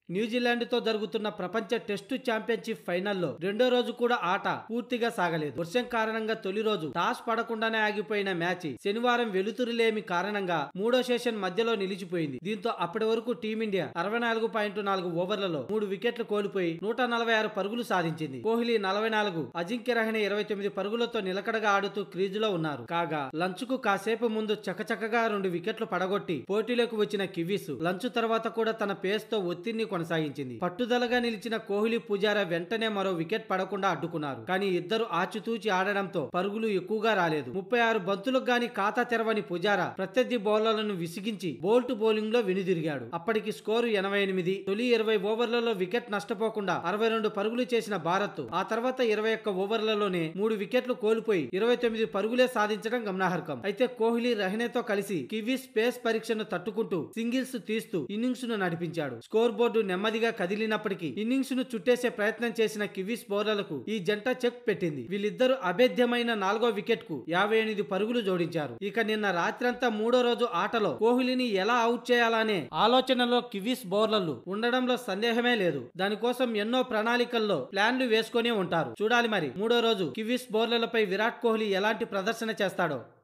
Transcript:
New Zealand తో జరుగుతున్న ప్రపంచ టెస్టు ఛాంపియన్షిప్ ఫైనల్లో రెండో రోజు కూడా ఆట పూర్తిగా సాగలేదు వర్షం కారణంగా తొలి రోజు టాస్ పడకుండానే ఆగిపోయిన మ్యాచ్ శనివారం వెలుతురులేమి కారణంగా మూడో సెషన్ మధ్యలో నిలిచిపోయింది దీంతో అప్పటి వరకు టీమిండియా అరవై నాలుగు పాయింట్ నాలుగు ఓవర్లలో మూడు వికెట్లు కోల్పోయి నూట నలభై ఆరు పరుగులు సాధించింది కోహ్లీ నలభై నాలుగు అజింక్య రహణే ఇరవై తొమ్మిది పరుగులతో నిలకడగా ఆడుతూ క్రీజులో ఉన్నారు కాగా లంచ్ కు కాసేపు ముందు చకచకగా రెండు వికెట్లు పడగొట్టి పోటీలోకి వచ్చిన కివీస్ లంచ్ తర్వాత కూడా తన పేస్ తో ఒత్తిడిని కొనసాగించింది పట్టుదలగా నిలిచిన కోహ్లీ పుజారా వెంటనే మరో వికెట్ పడకుండా అడ్డుకున్నారు కానీ ఇద్దరు ఆచితూచి ఆడడంతో పరుగులు ఎక్కువగా రాలేదు ముప్పై ఆరు బంతులకు గాని ఖాతా తెరవని పుజారా ప్రత్యర్థి బౌలర్లను విసిగించి బోల్ట్ బౌలింగ్ లో వెనుదిరిగాడు అప్పటికి స్కోరు ఎనభై ఎనిమిది తొలి ఇరవై ఓవర్లలో వికెట్ నష్టపోకుండా అరవై రెండు పరుగులు చేసిన భారత్ ఆ తర్వాత ఇరవై ఒక్క ఓవర్లలోనే మూడు వికెట్లు కోల్పోయి ఇరవై తొమ్మిది పరుగులే సాధించడం గమనార్హం అయితే కోహ్లీ రహనేతో కలిసి కివీస్ పేస్ పరీక్షను తట్టుకుంటూ సింగిల్స్ తీస్తూ ఇన్నింగ్స్ ను నడిపించాడు స్కోర్ బోర్డు నెమ్మదిగా కదిలినప్పటికీ ఇన్నింగ్స్ ను చుట్టేసే ప్రయత్నం చేసిన కివీస్ బౌలర్లకు ఈ జంట చెక్ పెట్టింది వీళ్ళిద్దరూ అభేద్యమైన నాలుగో వికెట్ కు యాభై ఎనిమిది పరుగులు జోడించారు ఇక నిన్న రాత్రంతా మూడో రోజు ఆటలో కోహ్లీని ఎలా అవుట్ చేయాలనే ఆలోచనలో కివీస్ బౌలర్లు ఉండడంలో సందేహమే లేదు దానికోసం ఎన్నో ప్రణాళికల్లో ప్లాన్లు వేసుకొని ఉంటారు చూడాలి మరి మూడో రోజు కివీస్ బౌలర్లపై విరాట్ కోహ్లీ ఎలాంటి ప్రదర్శన చేస్తాడో